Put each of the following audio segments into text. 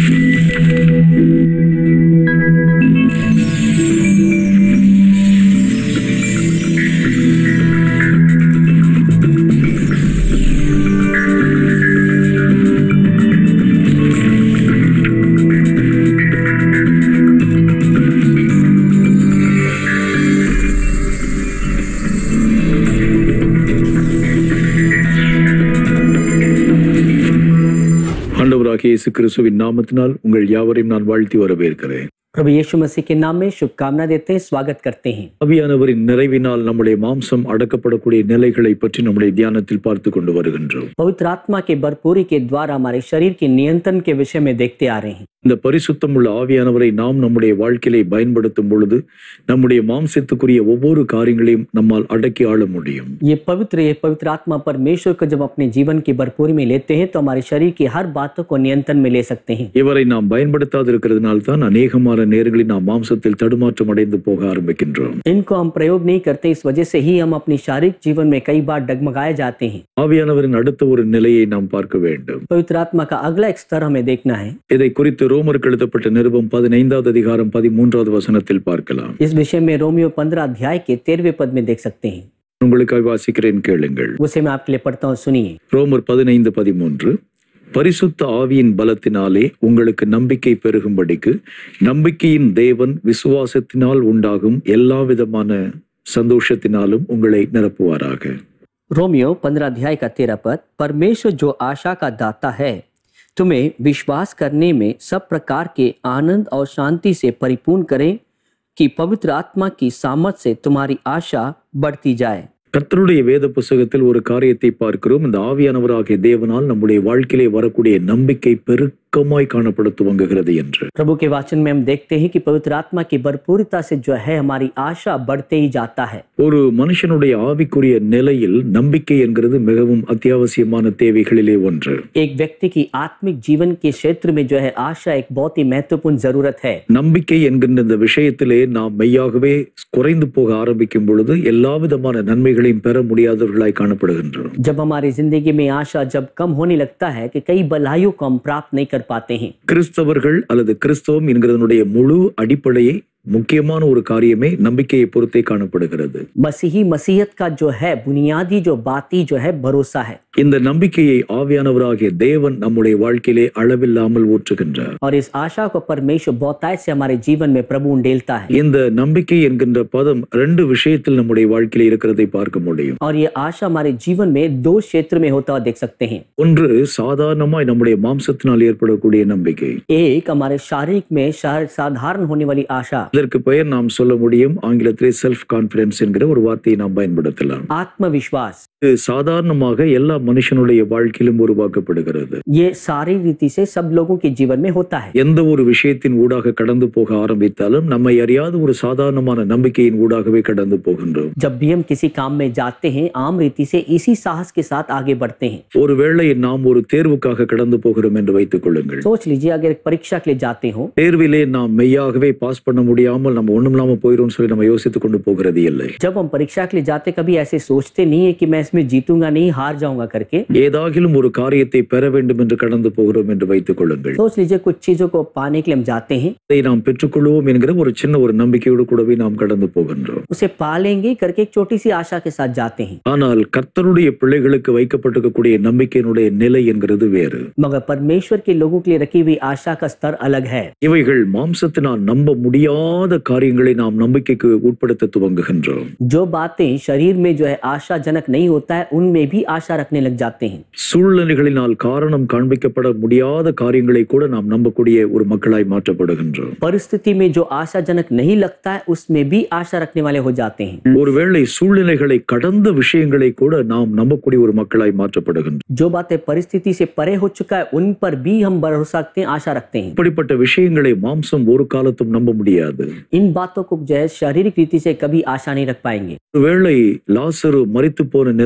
ஆண்டவராகிய இயேசு கிறிஸ்துவின் நாமத்தினால் உங்கள் யாவரையும் நான் வாழ்த்தி வரவேற்கிறேன் प्रभु यीशु मसीह के नाम में शुभकामना देते हैं स्वागत करते हैं ஆவியானவரின் நிறைவினால் நம்முடைய மாம்சம் அடக்கப்படக்கூடிய நிலைகளை பற்றி நம்முடைய தியானத்தில் பார்த்து கொண்டு வருகின்றோம் पवित्र आत्मा के भरपूरी के द्वारा हमारे शरीर के नियंत्रण के विषय में देखते आ रहे हैं இந்த பரிசுத்தமுள்ள ஆவியானவரை நாம் நம்முடைய வாழ்க்கையிலே பயன்படுத்தும் பொழுது நம்முடைய மாம்சத்துக்குரிய ஒவ்வொரு காரியங்களையும் நம்மால் அடக்கி ஆள முடியும் ये पवित्र ये पवित्र आत्मा परमेश्वर को जब अपने जीवन की भरपूरी में लेते हैं तो हमारे शरीर की हर बातों को नियंत्रण में ले सकते हैं இவரை நாம் பயன்படுத்தாதிருக்கிறதுனால தான் அநேகமான நேரங்களில் நாம் மாம்சத்தில் தடுமாற்றம் அடைந்து போக ஆரம்பிக்கின்றோம் इनको हम प्रयोग नहीं करते इस वजह से ही हम अपनी शारीरिक जीवन में कई बार डगमगाए जाते हैं ஆவியானவரின் அடுத்த ஒரு நிலையை நாம் பார்க்க வேண்டும் पवित्र आत्मा का अगला एक स्तर हमें देखना है இதை குறித்து ரோமருக்கு எழுதப்பட்ட நிருபம் பதினைந்தாவது அதிகாரம் பதிமூன்றாவது வசனத்தில் பார்க்கலாம் इस विषय में रोमियो पंद्रह अध्याय के तेरहवें पद में देख सकते हैं உங்களுக்காக வாசிக்கிறேன் கேளுங்கள் उसे मैं आपके लिए पढ़ता हूँ सुनिए ரோமர் பதினைந்து பதிமூன்று பரிசுத்த ஆவியின் பலத்தினாலே உங்களுக்கு நம்பிக்கை பெருகும்படிக்கு நம்பிக்கையின் தேவன் விசுவாசத்தினால் உண்டாகும் எல்லா விதமான சந்தோஷத்தினாலும் உங்களை நிரப்புவாராக रोमियो पंद्रह अध्याय का तेरह पद परमेश्वर जो आशा का दाता है तुम्हें विश्वास करने में सब प्रकार के आनंद और शांति से परिपूर्ण करें कि पवित्र आत्मा की सामर्थ से तुम्हारी आशा बढ़ती जाए கர்த்தருடைய வேத புஸ்தகத்தில் ஒரு காரியத்தை பார்க்கிறோம் இந்த ஆவியானவராகிய தேவனால் நம்முடைய வாழ்க்கையிலே வரக்கூடிய நம்பிக்கை பெருக்கமாய் காணப்பட துவங்குகிறது என்று प्रभु के वाचन में हम देखते हैं कि पवित्र आत्मा की भरपूरता से जो है हमारी आशा बढ़ते ही जाता है ஒரு மனுஷனுடைய ஆவிக்குரிய நிலையில் நம்பிக்கை என்கிறது மிகவும் அத்தியாவசியமான தேவைகளிலே ஒன்று एक व्यक्ति की आत्मिक जीवन के क्षेत्र में जो है आशा एक बहुत ही महत्वपूर्ण जरूरत है நம்பிக்கை என்கின்ற இந்த விஷயத்திலே நாம் மெய்யாகவே குறைந்து போக ஆரம்பிக்கும் பொழுது எல்லா விதமான நன்மைகளையும் பெற முடியாதவர்களாய் காணப்படுகின்றோம் जब हमारी जिंदगी में आशा जब कम होने लगता है कि कई भलाइयों को हम प्राप्त नहीं कर पाते हैं கிறிஸ்தவர்கள் அல்லது கிறிஸ்தவம் என்கிறதனுடைய முழு அடிப்படையை முக்கியமான ஒரு காரியமே நம்பிக்கையை பொறுத்தே காணப்படுகிறது मसीही मसीहत का जो है बुनियादी जो बाती जो है भरोसा है இந்த நம்பிக்கையை ஆவியானவராகிய தேவன் நம்முடைய வாழ்க்கையிலே அளவில்லாமல் ஊற்றுகின்றார் और इस आशा को परमेश्वर बहुतायत से हमारे जीवन में प्रभु उंडेलता है இந்த நம்பிக்கை என்கின்ற பதம் ரெண்டு விஷயத்தில் நம்முடைய வாழ்க்கையிலே இருக்கிறதை பார்க்க முடியும் और ये आशा हमारे जीवन में दो क्षेत्र में होता हुआ देख सकते हैं ஒன்று சாதாரணமாய் நம்முடைய மாம்சத்தினால் ஏற்படக்கூடிய நம்பிக்கை एक हमारे शारीरिक में शा- साधारण होने वाली आशा இதற்கு பெயர் நாம் சொல்ல முடியும் ஆங்கிலத்திலே செல்ஃப் கான்பிடன்ஸ் என்கிற ஒரு வார்த்தையை நாம் பயன்படுத்தலாம் आत्मविश्वास இது சாதாரணமாக எல்லா மனுஷனுடைய வாழ்க்கையிலும் உருவாக்கப்படுகிறது ये सारी रीति से सब लोगों के जीवन में होता है எந்த ஒரு விஷயத்தின் ஊடாக கடந்து போக ஆரம்பித்தாலும் நம்மை அறியாத ஒரு சாதாரணமான நம்பிக்கையின் ஊடாகவே கடந்து போகின்றோம் जब भी हम किसी काम में जाते हैं आम रीति से इसी साहस के साथ आगे बढ़ते हैं ஒருவேளை நாம் ஒரு தேர்வுக்காக கடந்து போகிறோம் என்று வைத்துக் கொள்ளுங்கள் सोच लीजिए अगर एक परीक्षा के लिए जाते हो தேர்விலே நாம் மெய்யாகவே பாஸ் பண்ண முடியாமல் நம்ம ஒண்ணும் இல்லாம போயிரும் சொல்லி நம்ம யோசித்துக் கொண்டு போகிறது இல்லை जब हम परीक्षा के लिए जाते कभी ऐसे सोचते नहीं है कि मैं इसमें जीतूंगा नहीं हार जाऊंगा करके ஏதாகிலும் ஒரு காரியத்தை பெற வேண்டும் என்று கடந்து போகிறோம் என்று வைத்துக் கொள்ளுங்கள் सोच लीजिए कुछ चीजों को पाने के लिए हम जाते हैं அதை நாம் பெற்றுக்கொள்வோம் என்கிற ஒரு சின்ன ஒரு நம்பிக்கையோடு கூடவே நாம் கடந்து போகின்றோம் उसे पालेंगे करके एक छोटी सी आशा के साथ जाते हैं ஆனால் கர்த்தருடைய பிள்ளைகளுக்கு வைக்கப்பட்டிருக்கக்கூடிய நம்பிக்கையினுடைய நிலை என்கிறது வேறு मगर परमेश्वर के लोगों के लिए रखी हुई आशा का स्तर अलग है இவைகள் மாம்சத்தினால் நம்ப முடியாத காரியங்களை நாம் நம்பிக்கைக்கு உட்படுத்த துவங்குகின்றோம் जो बातें शरीर में जो है आशाजनक नहीं होता है उनमें भी आशा रखने लग जाते हैं சூழ்நிலைகளினால் காரணம் காண்பிக்கப்பட முடியாத காரியங்களை கூட நாம் நம்பக்கூடிய ஒரு மக்களாய் மாற்றப்படுகின்றோம் परिस्थिति में जो आशाजनक नहीं लगता है उसमें भी आशा रखने वाले हो जाते हैं ஒருவேளை சூழ்நிலைகளை கடந்த விஷயங்களை கூட நாம் நம்பக்கூடிய ஒரு மக்களாய் மாற்றப்படுகின்றோம் जो बातें परिस्थिति से परे हो चुका है उन पर भी हम भरोसा रखते हैं आशा रखते हैं இப்படிப்பட்ட விஷயங்களை மாம்சம் ஒரு காலத்தும் நம்ப முடியாது इन बातों को जो है शारीरिक रीति से कभी आशा नहीं रख पाएंगे ஒருவேளை லாசரு மரித்து போன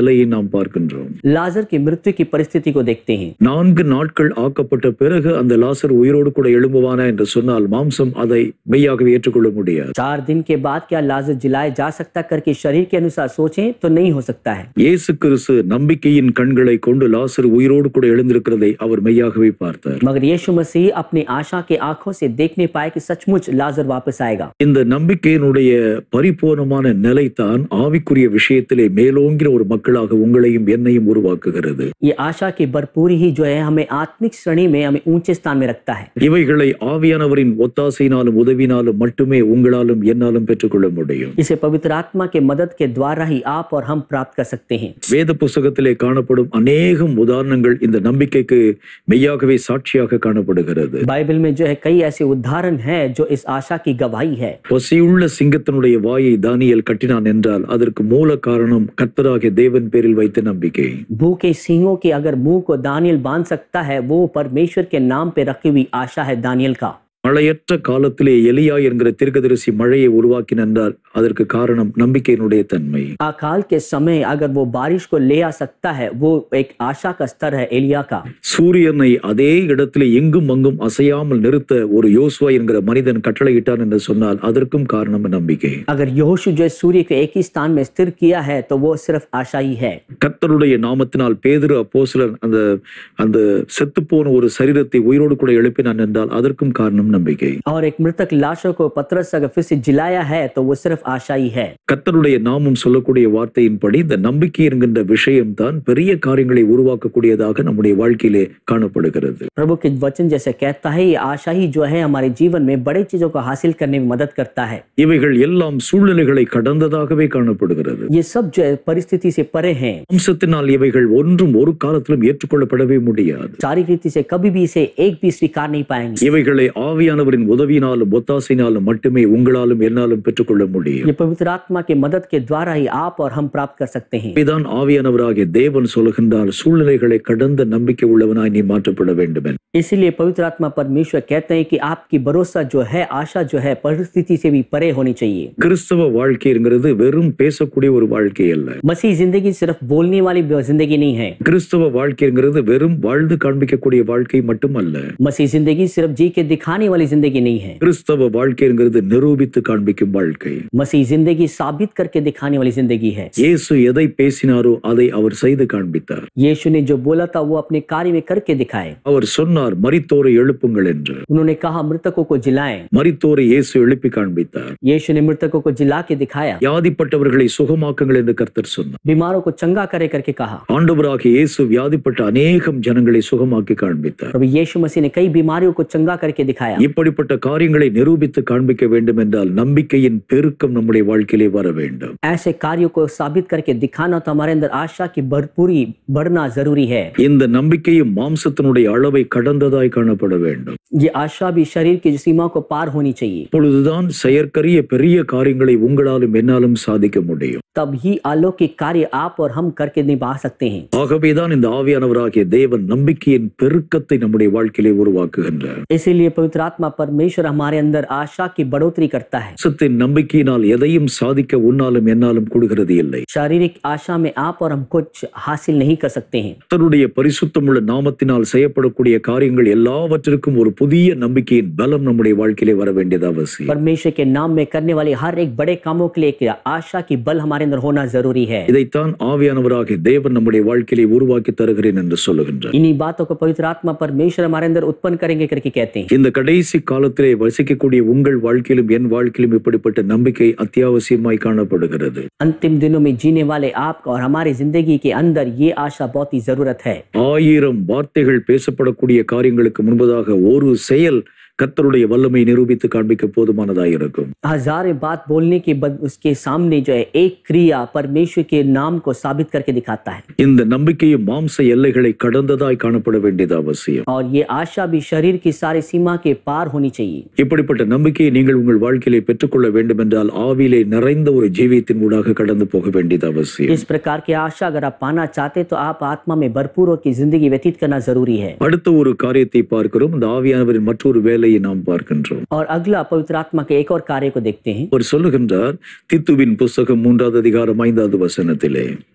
நிலையை நாம் பார்க்கின்றோம் लाजर की मृत्यु की परिस्थिति को देखते हैं நான்கு நாட்கள் ஆக்கப்பட்ட பிறகு அந்த லாசர் உயிரோடு கூட எழும்புவானா என்று சொன்னால் மாம்சம் அதை மெய்யாகவே ஏற்றுக்கொள்ள முடியாது चार दिन के बाद क्या लाजर जिलाया जा सकता करके शरीर के अनुसार सोचें तो नहीं हो सकता है இயேசு கிறிஸ்து நம்பிக்கையின் கண்களை கொண்டு லாசர் உயிரோடு கூட எழுந்திருக்கிறதை அவர் மெய்யாகவே பார்த்தார் मगर यीशु मसीह अपनी आशा के आंखों से देखने पाए कि सचमुच लाजर वापस आएगा இந்த நம்பிக்கையினுடைய பரிபூர்ணமான நிலைதான் ஆவிக்குரிய விஷயத்திலே மேலோங்கிற ஒரு மக்களாக உங்களையும் என்னையும் உருவாக்குகிறது ये आशा की भरपूरी ही जो है हमें आत्मिक श्रेणी में हमें ऊंचे स्थान में रखता है இவைகளை ஆவியானவரின் ஒத்தாசையினாலும் உதவினாலும் மட்டுமே உங்களாலும் என்னாலும் பெற்றுக்கொள்ள முடியும் इसे पवित्र आत्मा के मदद के द्वारा ही आप और हम प्राप्त कर सकते हैं வேத புஸ்தகத்திலே காணப்படும் அநேகம் உதாரணங்கள் இந்த நம்பிக்கைக்கு மெய்யாகவே சாட்சியாக காணப்படுகிறது बाइबल में जो है कई ऐसे उदाहरण हैं जो इस आशा की गवाही है பசியுள்ள சிங்கத்தினுடைய வாயை தானியல் கட்டினான் என்றால் அதற்கு மூல காரணம் கர்த்தராகிய தேவன் பேரில் வைத்த நம்பிக்கை भूखे सिंहों के अगर मुंह को दानियल बांध सकता है वो परमेश्वर के नाम पे रखी हुई आशा है दानियल का மழையற்ற காலத்திலே எலியா என்கிற தீர்க்கதரிசி மழையை உருவாக்கின என்றால் அதற்கு காரணம் நம்பிக்கையினுடைய தன்மை अकाल के समय अगर वो बारिश को ले आ सकता है वो एक आशा का स्तर है एलिया का சூரியனை அதே இடத்திலே எங்கும் அங்கும் அசையாமல் நிறுத்த ஒரு யோசுவா என்கிற மனிதன் கட்டளையிட்டான் என்று சொன்னால் அதற்கும் காரணம் நம்பிக்கை अगर यहोशू जो है सूर्य को एक ही स्थान में स्थिर किया है तो वो सिर्फ आशा ही है கர்த்தருடைய நாமத்தினால் பேதுரு அப்போஸ்தலன் அந்த அந்த செத்துப்போன ஒரு சரீரத்தை உயிரோடு கூட எழுப்பினான் என்றால் அதற்கும் காரணம் நம்பிக்கை और एक मृतक लाशों को पत्रस अगर फिर से जिलाया है तो वो सिर्फ आशा ही है கர்த்தருடைய நாமம் சொல்லக்கூடிய வார்த்தையின்படி இந்த நம்பிக்கை என்கின்ற விஷயம்தான் பெரிய காரியங்களை உருவாக்கக்கூடியதாக நம்முடைய வாழ்க்கையிலே காணப்படுகிறது प्रभु के वचन जैसे कहता है ये आशा ही जो है हमारे जीवन में बड़ी चीजों को हासिल करने में मदद करता है இவைகள் எல்லாம் சூழ்நிலைகளை கடந்ததாகவே காணப்படுகிறது ये सब जो है परिस्थिति से परे हैं வம்சத்தினால் இவைகள் ஒன்றும் ஒரு காலத்திலும் ஏற்றுக்கொள்ளப்படவே முடியாது शारीरिक रीति से कभी भी इसे एक भी स्वीकार नहीं पाएंगे இவைகளை ஆவியானவரின் உதவியினாலும் ஒத்தாசையினாலும் மட்டுமே உங்களாலும் என்னாலும் பெற்றுக்கொள்ள முடியும் ये पवित्र आत्मा के मदद के द्वारा ही आप और हम प्राप्त कर सकते हैं இதான் ஆவியானவராகிய தேவன் சொல்கின்றார் சூழ்நிலைகளை கடந்த நம்பிக்கை உள்ளவனாய் நீ மாற்றப்பட வேண்டும் என்று. इसीलिए पवित्र आत्मा परमेश्वर कहते हैं कि आपकी भरोसा जो है आशा जो है परिस्थिति से भी परे होनी चाहिए கிறிஸ்தவ வாழ்க்கைங்கிறது வெறும் பேசக்கூடிய ஒரு வாழ்க்கை அல்ல मसीह जिंदगी सिर्फ बोलने वाली जिंदगी नहीं है கிறிஸ்தவ வாழ்க்கைங்கிறது வெறும் வாழ்ந்து காண்பிக்கக்கூடிய வாழ்க்கை மட்டுமல்ல मसीह जिंदगी सिर्फ जी के दिखाने वाली जिंदगी नहीं है கிறிஸ்தவ வாழ்க்கைங்கிறது நிரூபித்து காண்பிக்கும் வாழ்க்கை मसीह जिंदगी साबित करके दिखाने वाली जिंदगी है இயேசு எதை பேசினாரோ அதை அவர் செய்து காண்பித்தார் यीशु ने जो बोला था वो अपने कार्य में करके दिखाए அவர் சொன்னார் மரித்தோரை எழுப்புங்கள் என்று उन्होंने कहा मृतकों को जिलाएं மரித்தோரை இயேசு எழுப்பி காண்பித்தார் यीशु ने मृतकों को जिला के दिखाया வியாதிப்பட்டவர்களை சுகமாக்குங்கள் என்று கர்த்தர் சொன்னார் बीमारों को चंगा करे करके कहा ஆண்டவராகிய இயேசு வியாதிப்பட்ட அநேகம் ஜனங்களை சுகமாக்கி காண்பித்தார் प्रभु यीशु मसीह ने कई बीमारियों को चंगा करके दिखाया இப்படிப்பட்ட காரியங்களை நிரூபித்து காண்பிக்க வேண்டும் என்றால் நம்பிக்கையின் பெருக்கம் நம்முடைய வாழ்க்கையிலே வர வேண்டும் ऐसे कार्यों को साबित करके दिखाना तो हमारे अंदर आशा की भरपूरी बढ़ना जरूरी है இந்த நம்பிக்கையும் மாம்சத்தினுடைய அளவை கடந்ததாய் காணப்பட வேண்டும் ये आशा भी शरीर की सीमा को पार होनी चाहिए இப்பொழுதுதான் செயற்கரிய பெரிய காரியங்களை உங்களாலும் என்னாலும் சாதிக்க முடியும் तब ही अलौकिक कार्य आप और हम करके निभा सकते हैं ஆகவேதான் இந்த ஆவியானவராகிய தேவன் நம்பிக்கையின் பெருக்கத்தை நம்முடைய வாழ்க்கையிலே உருவாக்குகின்றார் इसीलिए पवित्र आत्मा परमेश्वर हमारे अंदर आशा की बढ़ोतरी करता है மாம்சத்தின் நம்பிக்கையினால் எதையும் சாதிக்க உன்னாலும் என்னாலும் கூடுகிறது இல்லை शारीरिक आशा में आप और हम कुछ हासिल नहीं कर सकते हैं கர்த்தருடைய பரிசுத்தமுள்ள நாமத்தினால் செய்யப்படக்கூடிய காரியங்கள் எல்லாவற்றிற்கும் ஒரு புதிய நம்பிக்கையின் பலம் நம்முடைய வாழ்க்கையிலே வர வேண்டியது அவசியம் परमेश्वर के नाम में करने वाले हर एक बड़े कामों के लिए एक आशा की बल हमारे अंदर होना जरूरी है இதைத்தான் ஆவியானவராகிய தேவன் நம்முடைய வாழ்க்கையிலே உருவாக்கி தருகிறேன் என்று சொல்லுகின்றார் इन्हीं बातों को पवित्र आत्मा परमेश्वर हमारे अंदर उत्पन्न करेंगे करके कहते हैं இந்த கடைசி காலத்திலே வசிக்கக்கூடிய உங்கள் வாழ்க்கையிலும் என் வாழ்க்கையிலும் இப்படிப்பட்ட நம்பிக்கை அத்தியாவசியமாய் காணப்படுகிறது अंतिम दिनों में जीने वाले आपका और हमारी जिंदगी के अंदर ये आशा बहुत ही जरूरत है ஆயிரம் வார்த்தைகள் பேசப்படக்கூடிய காரியங்களுக்கு முன்பதாக ஒரு செயல் கர்த்தருடைய வல்லமை நிரூபித்து காண்பிக்க போதுமானதாக இருக்கும் हजारों बात बोलने के बाद उसके सामने जो है एक क्रिया परमेश्वर के नाम को साबित करके दिखाता है இந்த நம்பிக்கையும் மாம்ச எல்லைகளை கடந்ததாய் காணப்பட வேண்டியது அவசியம் और ये आशा भी शरीर की सारी सीमा के पार होनी चाहिए இப்படிப்பட்ட நம்பிக்கையை நீங்கள் உங்கள் வாழ்க்கையிலே பெற்றுக்கொள்ள வேண்டும் என்றால் ஆவிலே நிறைந்த ஒரு ஜீவியத்தின் ஊடாக கடந்து போக வேண்டியது அவசியம் इस प्रकार की आशा अगर आप पाना चाहते तो आप आत्मा में भरपूर होकर जिंदगी व्यतीत करना जरूरी है அடுத்த ஒரு காரியத்தை பார்க்கிறோம் இந்த ஆவியானவரின் மற்றொரு வேலையை நாம் பார்க்கின்றோம் और अगला पवित्र आत्मा के एक और कार्य को देखते हैं அவர் சொல்லுகின்றார் தித்துவின் புஸ்தகம் மூன்றாவது அதிகாரம் ஐந்தாவது வசனத்திலே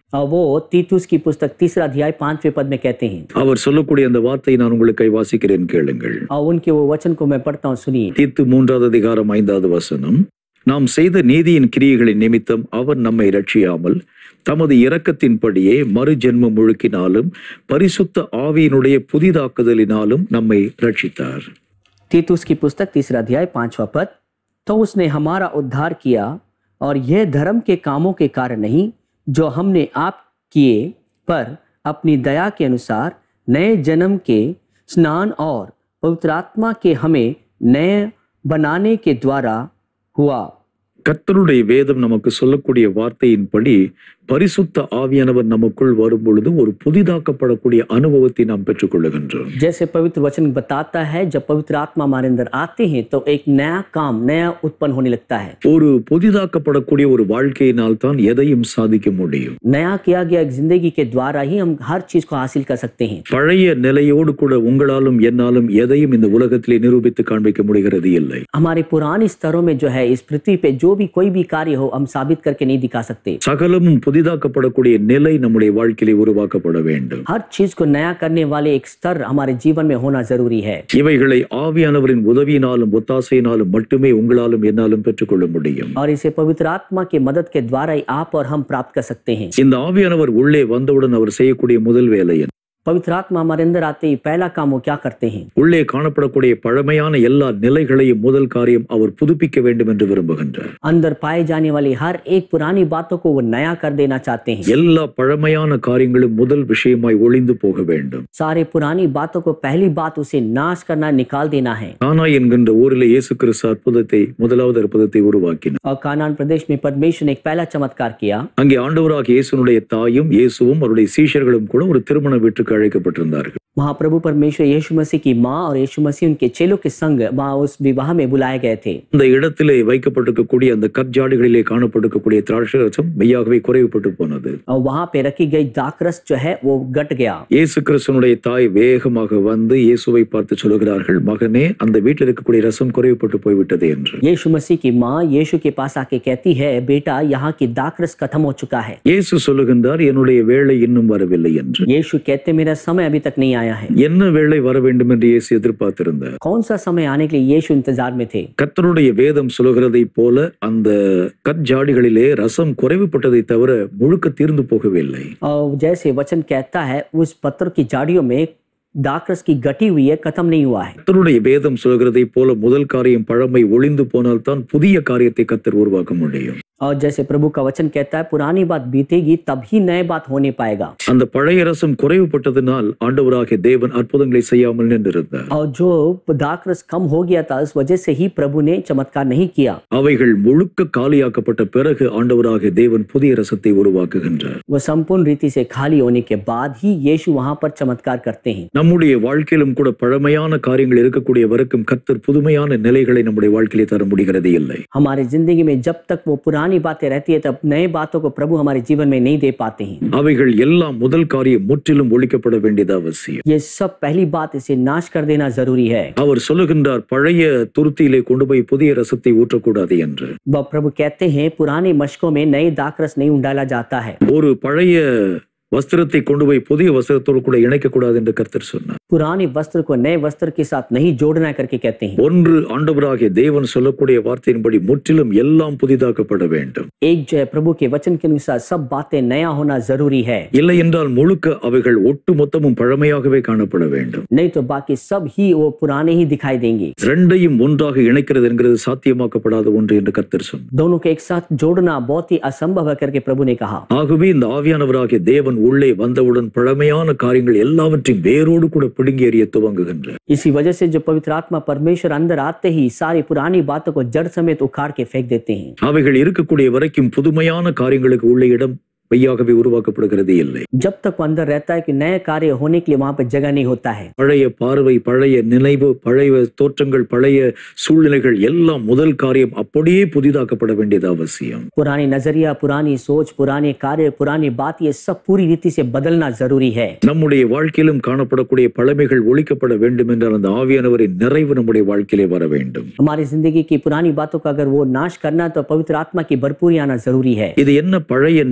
और वो तीतुस की पुस्तक तीसरा अध्याय पांचवें पद में कहते हैं அவர் சொல்லக்கூடிய அந்த வார்த்தையை நான் உங்களுக்கு வாசிக்கிறேன் கேளுங்கள் और उनके वो वचन को मैं पढ़ता हूँ सुनिए தீத்து மூன்றாவது அதிகாரம் ஐந்தாவது வசனம் நாம் செய்த நீதியின் கிரியைகளின் நிமித்தம் அவர் நம்மை ரட்சியாமல் தமது இரக்கத்தின்படியே மறு ஜென்மம் முழுக்கினாலும் பரிசுத்த ஆவியினுடைய புதிதாக்குதலினாலும் நம்மை ரட்சித்தார் तीतुस की पुस्तक तीसरा अध्याय पांचवा पद तो उसने हमारा उद्धार किया और यह धर्म के कामों के कारण नहीं जो हमने आप किए पर अपनी दया के अनुसार नए जन्म के स्नान और पवित्र आत्मा के हमें नए बनाने के द्वारा हुआ கர்த்தருடைய வேதம் நமக்கு சொல்லக்கூடிய வார்த்தையின்படி பரிசுத்த ஆவியானவர் நமக்குள் வரும் பொழுது ஒரு புதிதாக்கப்படக்கூடிய அனுபவத்தை நாம் பெற்றுக்கொள்ளுகின்றோம் जैसे पवित्र वचन बताता है जब पवित्र आत्मा हमारे अंदर आते हैं तो एक नया काम नया उत्पन्न होने लगता है ஒரு புதிதாக்கப்படக்கூடிய ஒரு வாழ்க்கையினால் தான் எதையும் சாதிக்க முடியும் नया किया गया एक जिंदगी के द्वारा ही हम हर चीज को हासिल कर सकते हैं பழைய நிலையோடு கூட உங்களாலும் என்னாலும் எதையும் இந்த உலகத்திலே நிரூபித்து காண்பிக்க முடிகிறது இல்லை हमारे पुराने स्तरों में जो है इस पृथ्वी पे जो भी कोई भी कार्य हो हम साबित करके नहीं दिखा सकते சகலமும் புதிதாக்கப்படக்கூடிய நிலை நம்முடைய வாழ்க்கையிலே உருவாக்கப்பட வேண்டும் हर चीज को नया करने वाले एक स्तर हमारे जीवन में होना जरूरी है இவைகளை ஆவியானவரின் உதவியினாலும் ஒத்தாசையினாலும் மட்டுமே உங்களாலும் என்னாலும் பெற்றுக்கொள்ள முடியும் और इसे पवित्र आत्मा की मदद के द्वारा ही आप और हम प्राप्त कर सकते हैं இந்த ஆவியானவர் உள்ளே வந்தவுடன் அவர் செய்யக்கூடிய முதல் வேலை என்ன? पवित्र आत्मा हमारे अंदर आते ही पहला काम वो क्या करते हैं உள்ளே காணப்படக்கூடிய பழமையான எல்லா நிலைகளையும் முதல் காரியம் அவர் புதுப்பிக்க வேண்டும் என்று விரும்புகின்றார் अंदर पाए जाने वाली हर एक पुरानी बातों को वो नया कर देना चाहते हैं எல்லா பழமையான காரியங்களும் முதல் விஷயமாய் ஒளிந்து போக வேண்டும் सारे पुरानी बातों को पहली बात उसे नाश करना निकाल देना है கானா என்கின்ற ஊரில் இயேசு கிறிஸ்து அற்புதத்தை முதலாவது அற்புதத்தை உருவாக்கினார் और कानान प्रदेश में परमेश्वर ने एक पहला चमत्कार किया அங்கே ஆண்டவராக இயேசுனுடைய தாயும் இயேசுவும் அவருடைய சீஷர்களும் கூட ஒரு திருமண வீட்டுக்கு அழைக்கப்பட்டிருந்தார்கள் वहाँ प्रभु परमेश्वर यीशु मसीह की माँ और यीशु मसीह उनके चेलों के संग वहाँ उस विवाह में बुलाए गए थे அந்த இடத்திலே வைக்கப்பட்டிருக்கக்கூடிய அந்த கற்ஜாடிகளிலே காணப்பட்டிருக்கக்கூடிய திராட்சை ரசம் மெய்யாகவே குறைவுபட்டு போனது और वहाँ पे रखी गई दाकरस जो है वो गट गया இயேசு கிறிஸ்துனுடைய தாய் வேகமாக வந்து இயேசுவை பார்த்து சொல்கிறார்கள் மகனே அந்த வீட்டில் இருக்கக்கூடிய ரசம் குறைவுபட்டு போய்விட்டது என்று यीशु मसीह की माँ यीशु के पास आके कहती है बेटा यहाँ की दाकरस खत्म हो चुका है இயேசு சொல்லுகின்றார் என்னுடைய வேலை இன்னும் வரவில்லை என்று यीशु कहते मेरा समय अभी तक नहीं आया है என்ன வேலை வர வேண்டும் என்று இயேசு எதிர்பார்த்திருந்தார் कौन सा समय आने के लिए यीशु इंतजार में थे கர்த்தருடைய வேதம் சொல்லுகிறதை போல அந்த கற்ஜாடிகளிலே ரசம் குறைவுபட்டதை தவிர முழுக்க தீர்ந்து போகவில்லை और जैसे वचन कहता है उस पत्र की जाड़ियों में दाकरस की गटी हुई है खत्म नहीं हुआ है கர்த்தருடைய வேதம் சொல்கிறதை போல முதல் காரியம் பழமை ஒளிந்து போனால் தான் புதிய காரியத்தை கர்த்தர் உருவாக்க முடியும் और जैसे प्रभु का वचन कहता है पुरानी बात बीतेगी तभी नए बात होने पाएगा அந்த பழைய ரசம் குறைவுபட்டதினால் ஆண்டவராகிய தேவன் அற்புதங்களை செய்யாமல் நின்றிருந்தார் और जो दाकरस कम हो गया था इस वजह से ही प्रभु ने चमत्कार नहीं किया அவைகள் முழுக்க காலியாக்கப்பட்ட பிறகு ஆண்டவராகிய தேவன் புதிய ரசத்தை உருவாக்குகின்றார் वो संपूर्ण रीति से खाली होने के बाद ही यीशु वहां पर चमत्कार करते हैं நம்முடைய வாழ்க்கையிலும் கூட பழமையான காரியங்கள் இருக்கக்கூடிய வரைக்கும் கர்த்தர் புதுமையான நிலைகளை நம்முடைய வாழ்க்கையிலே தர முடிகிறது இல்லை हमारे जिंदगी में जब तक वो पुरानी बातें रहती है तब नए बातों को प्रभु हमारे जीवन में नहीं दे पाते हैं அவைகள் எல்லாம் முதல் காரியம் முற்றிலும் ஒழிக்கப்பட வேண்டியது அவசியம் ये सब पहली बात इसे नाश कर देना जरूरी है அவர் சொல்லுகின்றார் பழைய துருத்தியிலே கொண்டு போய் புதிய ரசத்தை ஊற்றக்கூடாது என்று वह प्रभु कहते हैं पुराने मशकों में नए दाकरस नहीं उंडाला जाता है ஒரு பழைய வஸ்திரத்தை கொண்டு போய் புதிய வஸ்திரத்தோடு கூட இணைக்கக்கூடாது என்று கர்த்தர் சொன்னார் पुराने वस्त्र को नए वस्त्र के साथ नहीं जोड़ना करके कहते हैं ஒன்று ஆண்டவராகிய தேவன் சொல்லக்கூடிய வார்த்தையின்படி முற்றிலும் எல்லாம் புதிதாக்கப்பட வேண்டும் एक जो है प्रभु के वचन के अनुसार सब बातें नया होना जरूरी है இல்லை என்றால் முழுக்க அவைகள் ஒட்டு மொத்தமும் பழமையாகவே காணப்பட வேண்டும் नहीं तो बाकी सब ही वो पुराने ही दिखाई देंगे ரெண்டையும் ஒன்றாக இணைக்கிறது என்கிறது சாத்தியமாக்கப்படாத ஒன்று என்று கர்த்தர் சொன்னார் दोनों को एक साथ जोड़ना बहुत ही असंभव है करके प्रभु ने कहा ஆகவே இந்த ஆவியானவராகிய தேவன் உள்ளே வந்தவுடன் பழமையான காரியங்கள் எல்லாவற்றையும் வேரோடு கூட பிடுங்கி எறிய துவங்குகின்றார் इसी वजह से जो पवित्र आत्मा परमेश्वर अंदर आते ही सारी पुरानी बातों को जड़ समेत उखाड़ के फेंक देते हैं அவைகள் இருக்கக்கூடிய வரைக்கும் புதுமையான காரியங்களுக்கு உள்ள இடம் மெய்யாகவே உருவாக்கப்படுகிறது இல்லை जब तक वो अंदर रहता है कि नए कार्य होने के लिए वहां पर जगह नहीं होता है பழைய பார்வை பழைய நினைவு பழைய தோற்றங்கள் பழைய சூழ்நிலைகள் எல்லாம் முதல் காரியம் அப்படியே புதிதாக்கப்பட வேண்டியது அவசியம் पुरानी नजरिया पुरानी सोच पुराने कार्य पुरानी बात ये सब पूरी रीति से बदलना जरूरी है நம்முடைய வாழ்க்கையிலும் காணப்படக்கூடிய பழமைகள் ஒழிக்கப்பட வேண்டும் என்றால் அந்த ஆவியானவரின் நிறைவு நம்முடைய வாழ்க்கையிலே வர வேண்டும் हमारी जिंदगी की पुरानी बातों का अगर वो नाश करना है, तो पवित्र आत्मा की भरपूरी आना जरूरी है இது என்ன பழைய நிலை என்றால்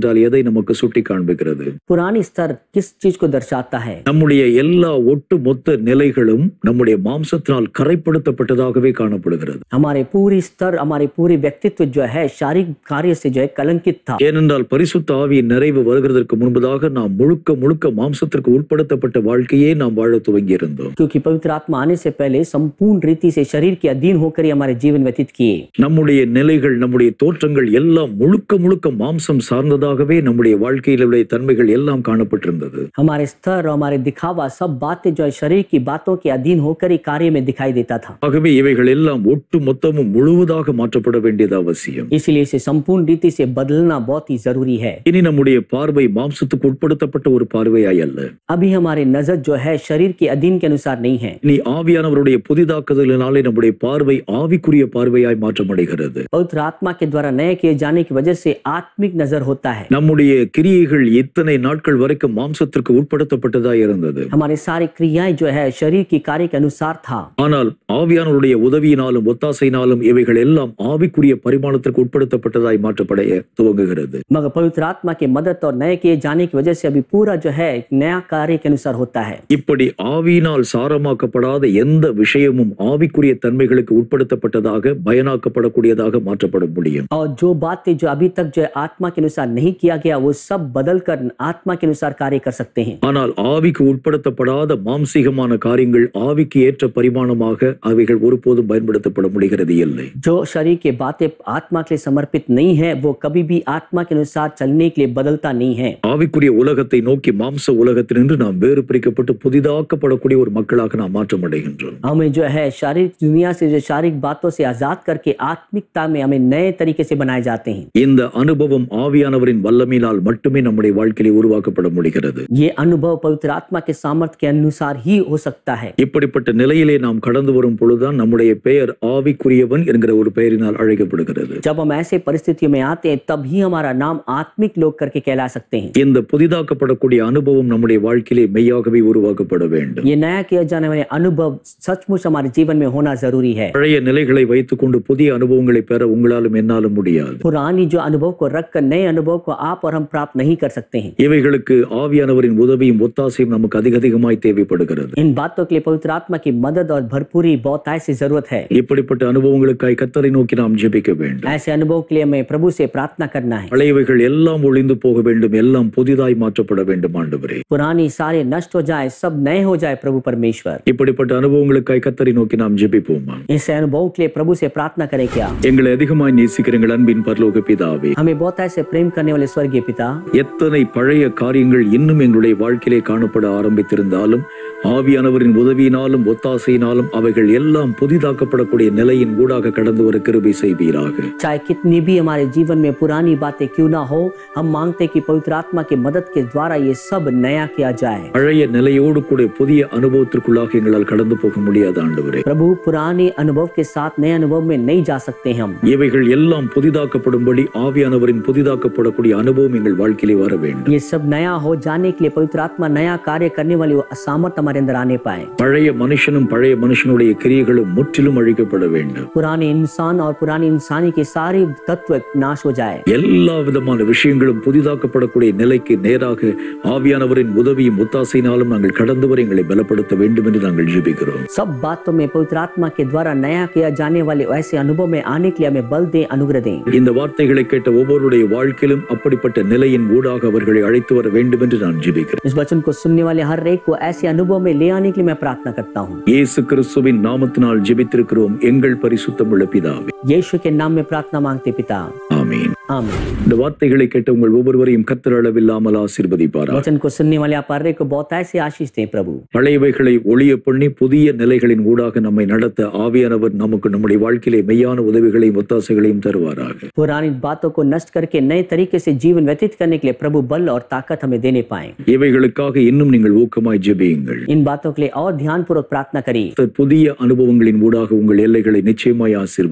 என்றால் எதை நமக்கு சுட்டி காண்பிக்கிறது पुरानी स्तर किस चीज को दर्शाता है நம்முடைய எல்லா ஒட்டு மொத்த நிலைகளும் நம்முடைய மாம்சத்தினால் கரைப்படுத்தப்பட்டதாகவே காணப்படுகிறது हमारे पूरी स्तर हमारे पूरी व्यक्तित्व जो है शारीरिक कार्य से जो है कलंकित था ஏனென்றால் பரிசுத்த ஆவியின் நிறைவு வருகிறதற்கு முன்பதாக நாம் முழுக்க முழுக்க மாம்சத்திற்கு உட்படுத்தப்பட்ட வாழ்க்கையே நாம் வாழ துவங்கி இருந்தோம் क्योंकि पवित्र आत्मा आने से पहले संपूर्ण रीति से शरीर के अधीन होकर ही हमारे जीवन व्यतीत किए நம்முடைய நிலைகள் நம்முடைய தோற்றங்கள் எல்லாம் முழுக்க முழுக்க மாம்சம் சார்ந்ததாகவே நம்முடைய வாழ்க்கையில் உள்ள தன்மைகள் எல்லாம் காணப்பட்டிருந்தது हमारे स्तर और हमारे दिखावा सब बातें जो है शरीर की बातों के अधीन होकर ही कार्य में दिखाई देता था ஆகவே இவைகள் எல்லாம் ஒட்டு மொத்தமும் முழுவதாக மாற்றப்பட வேண்டியது அவசியம் इसलिए इसे संपूर्ण रीति से बदलना बहुत ही जरूरी है இனி நம்முடைய பார்வை மாம்சத்துக்கு உட்படுத்தப்பட்ட ஒரு பார்வையாய் அல்ல अभी हमारे नजर जो है शरीर के अधीन के अनुसार नहीं है இனி ஆவியானவருடைய புதிதாக்குதலினாலே நம்முடைய பார்வை ஆவிக்குரிய பார்வையாய் மாற்றமடைகிறது पवित्र आत्मा के द्वारा नए किए जाने की वजह से आत्मिक नजर होता है நம்முடைய கிரியைகள் இத்தனை நாட்கள் வரைக்கும் மாம்சத்திற்கு உட்படுத்தப்பட்டதாய் இருந்தது हमारी सारी क्रियाएं जो है शरीर की कार्य के अनुसार था ஆனால் ஆவியானவருடைய உதவியினாலும் ஒத்தாசையினாலும் இவைகள் எல்லாம் ஆவிக்குரிய பரிமாணத்திற்கு உட்படுத்தப்பட்டதாய் மாற்றப்படைய துவங்குகிறது मगर पवित्र आत्मा की मदद और नए किए जाने की वजह से अभी पूरा जो है एक नया कार्य के अनुसार होता है இப்படி ஆவியினால் சாரமாக்கப்படாத எந்த விஷயமும் ஆவிக்குரிய தன்மைகளுக்கு உட்படுத்தப்பட்டதாக பயனாக்கப்படக்கூடியதாக மாற்றப்பட முடியும் और जो बातें जो अभी तक जो है आत्मा के अनुसार नहीं किया गया वो सब बदल कर आत्मा के अनुसार कार्य कर सकते हैं ஆனால் ஆவிக்கு உட்படுத்தப்படாத மாம்சீகமான காரியங்கள் ஆவிக்கு ஏற்ற பரிமாணமாக அவைகள் ஒருபோதும் பயன்படுத்தப்பட முடிகிறது இல்லை जो शरीर के बातें आत्मा के लिए समर्पित नहीं है वो कभी भी आत्मा के अनुसार चलने के लिए बदलता नहीं है ஆவிக்குரிய உலகத்தை நோக்கி மாம்ச உலகத்தினின்று நாம் வேறு பிரிக்கப்பட்டு புதிதாக்கப்படக்கூடிய ஒரு மக்களாக நாம் மாற்றம் அடைகின்றோம் हमें जो है शारीरिक दुनिया से जो शारीरिक बातों से आजाद करके आत्मिकता में हमें नए तरीके से बनाए जाते हैं இந்த அனுபவம் ஆவியானவரின் வல்லமையினால் மட்டுமே நம்முடைய வாழ்க்கையிலே உருவாக்கப்பட முடிகிறது ये अनुभव पवित्र आत्मा के सामर्थ्य के अनुसार ही हो सकता है இப்படிப்பட்ட நிலையிலே நாம் கடந்து வரும் பொழுதுதான் நம்முடைய பெயர் ஆவிக்குரியவன் என்கிற ஒரு பெயரினால் அழைக்கப்படுகிறது जब हम ऐसे परिस्थितियों में आते हैं तब ही हमारा नाम आत्मिक लोग करके कहला सकते हैं இந்த புதிதாக்கப்படக்கூடிய அனுபவம் நம்முடைய வாழ்க்கையிலே மெய்யாகவே உருவாக்கப்பட வேண்டும் ये नया किया जाने वाले अनुभव सचमुच हमारे जीवन में होना जरूरी है பழைய நிலைகளை வைத்துக்கொண்டு புதிய அனுபவங்களை பெற உங்களாலும் என்னாலும் முடியாது पुरानी जो अनुभव को रखकर नए अनुभव को आप और हम प्राप्त नहीं कर सकते हैं இவைகளுக்கு ஆவியானவரின் உதவியும் ஒத்தாசையும் நமக்கு அதிக அதிகமாய் தேவைப்படுகிறது इन बातों के लिए पवित्र आत्मा की मदद और भरपूरी बहुतायत से जरूरत है இப்படிப்பட்ட அனுபவங்களுக்காய் கத்தரை நோக்கி நாம் ஜெபிக்க வேண்டும் ऐसे अनुभव के लिए हमें प्रभु से प्रार्थना करना है பழையவைகள் எல்லாம் ஒளிந்து போக வேண்டும் எல்லாம் புதிதாய் மாற்றப்பட வேண்டும் ஆண்டவரே पुरानी सारे नष्ट हो जाए सब नए हो जाए प्रभु परमेश्वर இப்படிப்பட்ட அனுபவங்களுக்காய் கத்தரை நோக்கி நாம் ஜெபிப்போமா इस अनुभव के लिए प्रभु से प्रार्थना करें क्या எங்களை அதிகமாய் நேசிக்கிற எங்கள் அன்பின் பரலோக பிதாவே हमें बहुत ऐसे प्रेम करने वाले स्वर्गीय पिता எத்தனை பழைய காரியங்கள் இன்னும் எங்களுடைய வாழ்க்கையிலே காணப்பட ஆரம்பித்திருந்தாலும் ஆவியானவரின் உதவியினாலும் ஒத்தாசையினாலும் அவைகள் எல்லாம் புதிதாக்கப்படக்கூடிய நிலையின் ஊடாக கடந்து வர கிருபை செய்வீராக चाहे कितनी भी हमारे जीवन में पुरानी बातें क्यों ना हो हम मांगते हैं कि पवित्र आत्मा की मदद के द्वारा ये सब नया किया जाए பழைய நிலையோடு கூட புதிய அனுபவத்திற்குள்ளாக எங்களால் கடந்து போக முடியாத ஆண்டவரே प्रभु पुराने अनुभव के साथ नए अनुभव में नहीं जा सकते हम இவைகள் எல்லாம் புதிதாக்கப்படும்படி ஆவியானவரின் புதிதாக்கப்படக்கூடிய அனுபவம் எங்கள் வாழ்க்கையிலே வர வேண்டும் ये सब नया हो जाने के लिए पवित्र आत्मा नया कार्य करने वाली वो सामर्थ हमारे अंदर आने पाए பழைய மனுஷனும் பழைய மனுஷனுடைய கிரியைகளும் முற்றிலும் அழிக்கப்பட வேண்டும் पुराने इंसान और पुरानी इंसानी के सारे तत्व नाश हो जाए எல்லா விதமான விஷயங்களும் புதிதாக்கப்படக்கூடிய நிலைக்கு நேராக ஆவியானவரின் உதவியும் ஒத்தாசையினாலும் நாங்கள் கடந்து வர எங்களை பலப்படுத்த வேண்டும் என்று நாங்கள் ஜெபிக்கிறோம் सब बातों में पवित्र आत्मा के द्वारा नया किया जाने वाले ऐसे अनुभव में आने के लिए हमें बल दें अनुग्रह दें இந்த வார்த்தைகளை கேட்ட ஒவ்வொருடைய வாழ்க்கையிலும் அப்படிப்பட்ட நிலையின் ஊடாக அவர்களை அழைத்து வர வேண்டும் என்று நான் ஜெபிக்கிறேன் इस वचन को सुनने वाले हर एक को ऐसे अनुभव में ले आने के लिए मैं प्रार्थना करता हूँ இயேசு கிறிஸ்துவின் நாமத்தினால் ஜெபித்திருக்கிறோம் எங்கள் பரிசுத்தமுள்ள பிதாவே यीशु के नाम में प्रार्थना मांगते पिता ஆமீன் आमीन இந்த வார்த்தைகளை கேட்ட உங்கள் ஒவ்வொருவரையும் கத்தர் அளவில்லாமல் ஆசீர்வதிப்பாரா वचन को सुनने वाले आप हर एक को बहुत ऐसे आशीष दें प्रभु பழையவைகளை ஒளிய பண்ணி புதிய நிலைகளின் ஊடாக நம்மை நடத்த ஆவியானவர் நமக்கு நம்முடைய வாழ்க்கையிலே மெய்யான உதவிகளையும் ஒத்தாசைகளையும் தருவாராக पुरानी बातों को नष्ट करके नए तरीके से जीवन व्यतीत करने के लिए प्रभु बल और ताकत हमें देने पाए இவைகளுக்காக இன்னும் நீங்கள் ஊக்கமாய் ஜெபியுங்கள் इन बातों के लिए और ध्यान पूर्वक प्रार्थना करिए கர்த்தர் புதிய அனுபவங்களின் ஊடாக உங்கள் எல்லைகளை நிச்சயமாய் ஆசீர்வதிப்பார்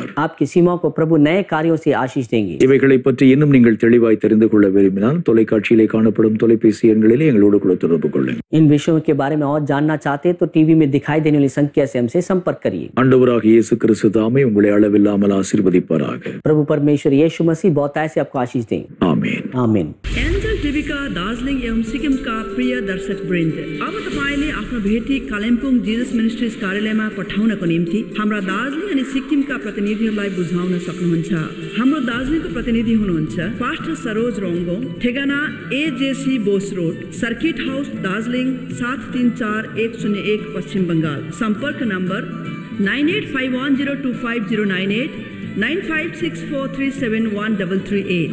ஆசீர்வதிப்பார் आपकी सीमाओं को प्रभु नए कार्यों से आशीष देंगे இவைகளை பற்றி இன்னும் நீங்கள் தெளிவாய் தெரிந்து கொள்ள விரும்பினால் தொலைக்காட்சியிலே காணப்படும் தொலைபேசி எண்களிலே எங்களோடு கூட தொடர்பு கொள்ளுங்கள் इन विषयों के बारे में और जानना चाहते हैं तो टीवी में दिखाई देने वाली संख्या से हमसे संपर्क करिए ஆண்டவராக இயேசு கிறிஸ்து தாமே உங்களை அளவில்லாமல் ஆசீர்வதிப்பாராக प्रभु परमेश्वर यीशु मसीह बहुताय से आपको आशीष दें आमेन आमीन एन्जल टिभीका दार्जिलिङ एवं सिक्किमका प्रिय दर्शक वृन्द अब तपाईँले आफ्नो भेटी कालिम्पोङ जिजस मिनिस्ट्रिज कार्यालयमा पठाउनको निम्ति हाम्रा दार्जिलिङ अनि सिक्किमका प्रतिनिधिहरूलाई बुझाउन सक्नुहुन्छ हाम्रो दार्जिलिङको प्रतिनिधि हुनुहुन्छ पास्टर सरोज रोङ्गो ठेगाना AJC Bose road circuit house Darjeeling सात तिन चार एक शून्य एक पश्चिम बङ्गाल सम्पर्क number nine eight five one zero two five zero nine eight nine five six four three seven one double three eight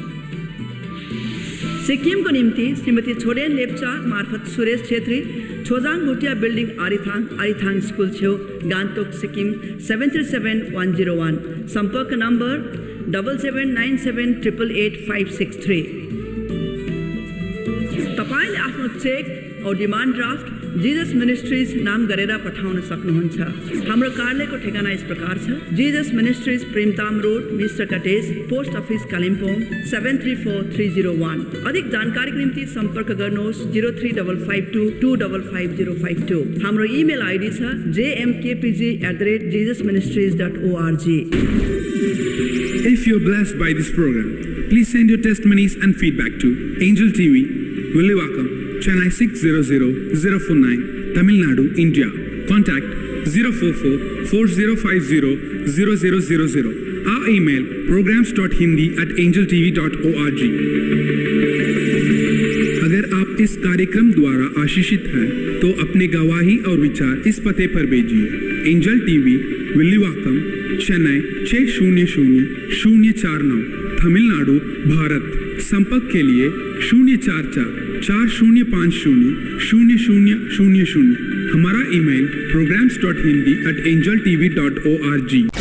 सिक्किमको निम्ति श्रीमती छोडेन लेप्चा मार्फत सुरेश छेत्री छोजाङ भुटिया बिल्डिङ आरिथाङ आरिथाङ स्कुल छेउ Gangtok Sikkim seven three seven one zero one सम्पर्क number double seven nine seven triple eight five six three तपाईँले आफ्नो check औ demand draft Jesus ministries नाम गरेर पठाउन सक्नुहुन्छ हाम्रो कार्यालयको ठेगाना यस प्रकार छ Jesus ministries Premtam road mister cottage post office Kalimpong seven three four three zero one अधिक जानकारीको निम्ति सम्पर्क गर्नुहोस् zero three double five two two double five zero five two हाम्रो इमेल आइडी छ JMKPG at the rate Jesus ministries dot ORG If you're blessed by this program, please send your testimonies and feedback to Angel TV, Williwakkam, Chennai 600049, Tamil Nadu, India. Contact 044 4050 0000. Our email programs.hindi at angeltv.org. अगर आप इस कार्यक्रम द्वारा आशीषित हैं तो अपने गवाही और विचार इस पते पर भेजिए एंजल टीवी विल्लीवाकम चेन्नई छः शून्य शून्य शून्य चार नौ तमिलनाडु भारत संपर्क के लिए शून्य चार चार चार शून्य पाँच शून्य शून्य शून्य शून्य शून्य हमारा email programs dot Hindi at angel TV dot O R ji